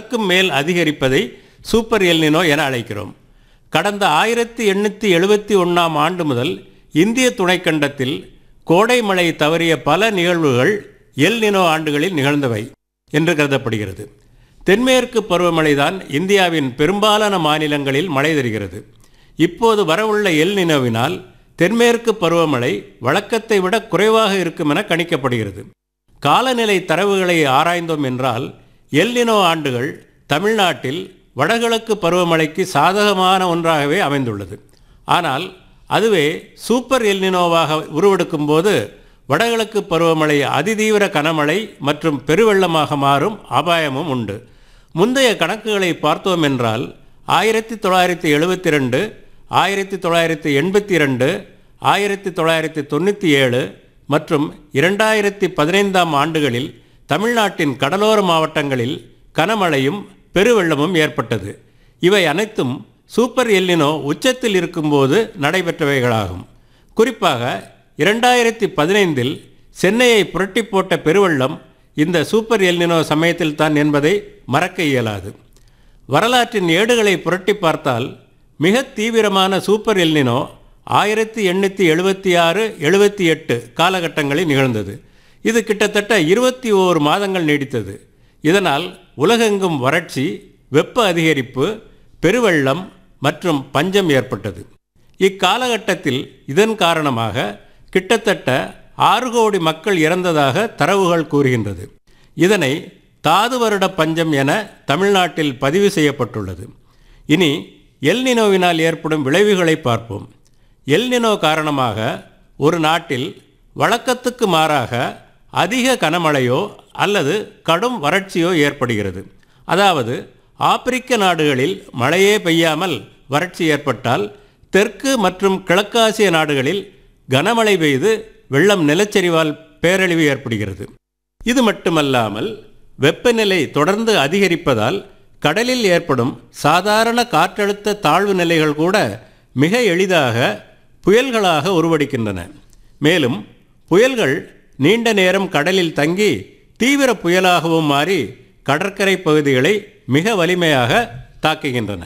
அதற்கும் மேல் அதிகரிப்பதை சூப்பர் எல்னினோ என அழைக்கிறோம் கடந்த ஆயிரத்தி எண்ணூற்றி எழுபத்தி ஒன்றாம் ஆண்டு முதல் இந்திய துணைக்கண்டத்தில் கோடை மழை தவறிய பல நிகழ்வுகள் எல்னினோ ஆண்டுகளில் நிகழ்ந்தவை என்று கருதப்படுகிறது தென்மேற்கு பருவமழைதான் இந்தியாவின் பெரும்பாலான மாநிலங்களில் மழை தருகிறது இப்போது வரவுள்ள எல் நினோவினால் தென்மேற்கு பருவமழை வழக்கத்தை விட குறைவாக இருக்கும் என கணிக்கப்படுகிறது காலநிலை தரவுகளை ஆராய்ந்தோம் என்றால் எல்னினோ ஆண்டுகள் தமிழ்நாட்டில் வடகிழக்கு பருவமழைக்கு சாதகமான ஒன்றாகவே அமைந்துள்ளது ஆனால் அதுவே சூப்பர் எல்னினோவாக உருவெடுக்கும் போது வடகிழக்கு பருவமழை அதிதீவிர கனமழை மற்றும் பெருவெள்ளமாக மாறும் அபாயமும் உண்டு முந்தைய கணக்குகளை பார்த்தோம் என்றால் ஆயிரத்தி தொள்ளாயிரத்தி எழுபத்தி ரெண்டு ஆயிரத்தி தொள்ளாயிரத்தி எண்பத்தி ரெண்டு ஆயிரத்தி தொள்ளாயிரத்தி தொண்ணூற்றி ஏழு மற்றும் இரண்டாயிரத்தி பதினைந்தாம் ஆண்டுகளில் தமிழ்நாட்டின் கடலோர மாவட்டங்களில் கனமழையும் பெருவெள்ளமும் ஏற்பட்டது இவை அனைத்தும் சூப்பர் எல்லினோ உச்சத்தில் இருக்கும்போது நடைபெற்றவைகளாகும் குறிப்பாக இரண்டாயிரத்தி பதினைந்தில் சென்னையை புரட்டி போட்ட பெருவெள்ளம் இந்த சூப்பர் எல்னினோ சமயத்தில் தான் என்பதை மறக்க இயலாது வரலாற்றின் ஏடுகளை புரட்டி பார்த்தால் மிக தீவிரமான சூப்பர் எல்னினோ ஆயிரத்தி எண்ணூற்றி எழுபத்தி ஆறு எழுபத்தி எட்டு காலகட்டங்களில் நிகழ்ந்தது இது கிட்டத்தட்ட இருபத்தி ஓரு மாதங்கள் நீடித்தது இதனால் உலகெங்கும் வறட்சி வெப்ப அதிகரிப்பு பெருவெள்ளம் மற்றும் பஞ்சம் ஏற்பட்டது இக்காலகட்டத்தில் இதன் காரணமாக கிட்டத்தட்ட ஆறு கோடி மக்கள் இறந்ததாக தரவுகள் கூறுகின்றது இதனை தாது வருட பஞ்சம் என தமிழ்நாட்டில் பதிவு செய்யப்பட்டுள்ளது இனி எல்னினோவினால் ஏற்படும் விளைவுகளை பார்ப்போம் எல்னினோ காரணமாக ஒரு நாட்டில் வழக்கத்துக்கு மாறாக அதிக கனமழையோ அல்லது கடும் வறட்சியோ ஏற்படுகிறது அதாவது ஆப்பிரிக்க நாடுகளில் மழையே பெய்யாமல் வறட்சி ஏற்பட்டால் தெற்கு மற்றும் கிழக்காசிய நாடுகளில் கனமழை பெய்து வெள்ளம் நிலச்சரிவால் பேரழிவு ஏற்படுகிறது இது மட்டுமல்லாமல் வெப்பநிலை தொடர்ந்து அதிகரிப்பதால் கடலில் ஏற்படும் சாதாரண காற்றழுத்த தாழ்வு நிலைகள் கூட மிக எளிதாக புயல்களாக உருவெடுக்கின்றன மேலும் புயல்கள் நீண்ட நேரம் கடலில் தங்கி தீவிர புயலாகவும் மாறி கடற்கரை பகுதிகளை மிக வலிமையாக தாக்குகின்றன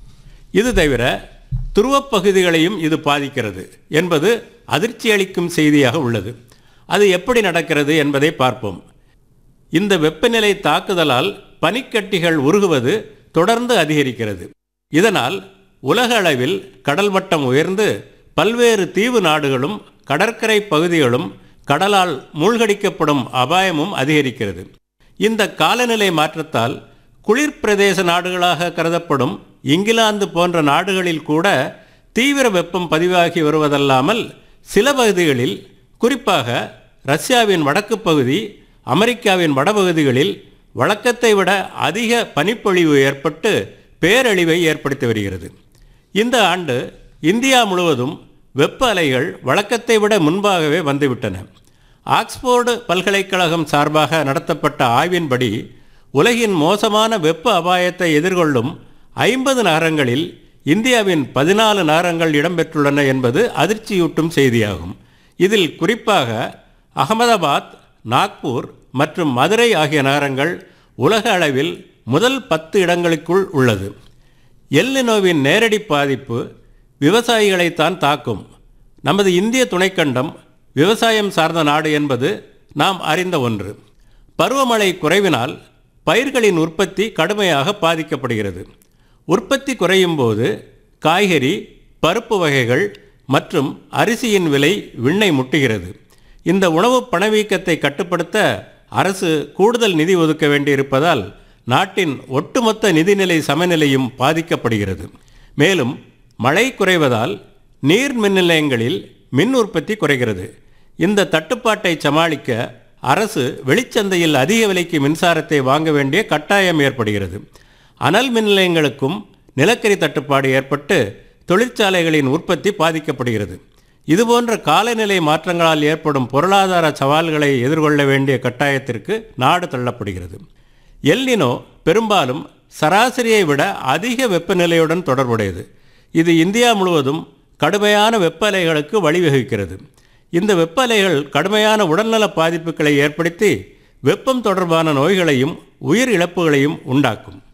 இது தவிர துருவப் பகுதிகளையும் இது பாதிக்கிறது என்பது அதிர்ச்சி அளிக்கும் செய்தியாக உள்ளது அது எப்படி நடக்கிறது என்பதை பார்ப்போம் இந்த வெப்பநிலை தாக்குதலால் பனிக்கட்டிகள் உருகுவது தொடர்ந்து அதிகரிக்கிறது இதனால் உலக அளவில் கடல் மட்டம் உயர்ந்து பல்வேறு தீவு நாடுகளும் கடற்கரை பகுதிகளும் கடலால் மூழ்கடிக்கப்படும் அபாயமும் அதிகரிக்கிறது இந்த காலநிலை மாற்றத்தால் குளிர் பிரதேச நாடுகளாக கருதப்படும் இங்கிலாந்து போன்ற நாடுகளில் கூட தீவிர வெப்பம் பதிவாகி வருவதல்லாமல் சில பகுதிகளில் குறிப்பாக ரஷ்யாவின் வடக்கு பகுதி அமெரிக்காவின் வடபகுதிகளில் வழக்கத்தை விட அதிக பனிப்பொழிவு ஏற்பட்டு பேரழிவை ஏற்படுத்தி வருகிறது இந்த ஆண்டு இந்தியா முழுவதும் வெப்ப அலைகள் வழக்கத்தை விட முன்பாகவே வந்துவிட்டன ஆக்ஸ்போர்டு பல்கலைக்கழகம் சார்பாக நடத்தப்பட்ட ஆய்வின்படி உலகின் மோசமான வெப்ப அபாயத்தை எதிர்கொள்ளும் ஐம்பது நகரங்களில் இந்தியாவின் பதினாலு நகரங்கள் இடம்பெற்றுள்ளன என்பது அதிர்ச்சியூட்டும் செய்தியாகும் இதில் குறிப்பாக அகமதாபாத் நாக்பூர் மற்றும் மதுரை ஆகிய நகரங்கள் உலக அளவில் முதல் பத்து இடங்களுக்குள் உள்ளது எல்லினோவின் நேரடி பாதிப்பு விவசாயிகளைத்தான் தாக்கும் நமது இந்திய துணைக்கண்டம் விவசாயம் சார்ந்த நாடு என்பது நாம் அறிந்த ஒன்று பருவமழை குறைவினால் பயிர்களின் உற்பத்தி கடுமையாக பாதிக்கப்படுகிறது உற்பத்தி குறையும் போது காய்கறி பருப்பு வகைகள் மற்றும் அரிசியின் விலை விண்ணை முட்டுகிறது இந்த உணவு பணவீக்கத்தை கட்டுப்படுத்த அரசு கூடுதல் நிதி ஒதுக்க வேண்டியிருப்பதால் நாட்டின் ஒட்டுமொத்த நிதிநிலை சமநிலையும் பாதிக்கப்படுகிறது மேலும் மழை குறைவதால் நீர் மின் நிலையங்களில் மின் உற்பத்தி குறைகிறது இந்த தட்டுப்பாட்டை சமாளிக்க அரசு வெளிச்சந்தையில் அதிக விலைக்கு மின்சாரத்தை வாங்க வேண்டிய கட்டாயம் ஏற்படுகிறது அனல் மின் நிலையங்களுக்கும் நிலக்கரி தட்டுப்பாடு ஏற்பட்டு தொழிற்சாலைகளின் உற்பத்தி பாதிக்கப்படுகிறது இதுபோன்ற காலநிலை மாற்றங்களால் ஏற்படும் பொருளாதார சவால்களை எதிர்கொள்ள வேண்டிய கட்டாயத்திற்கு நாடு தள்ளப்படுகிறது எல்னினோ பெரும்பாலும் சராசரியை விட அதிக வெப்பநிலையுடன் தொடர்புடையது இது இந்தியா முழுவதும் கடுமையான வெப்ப அலைகளுக்கு வழிவகுக்கிறது இந்த வெப்ப அலைகள் கடுமையான உடல்நல பாதிப்புகளை ஏற்படுத்தி வெப்பம் தொடர்பான நோய்களையும் உயிர் இழப்புகளையும் உண்டாக்கும்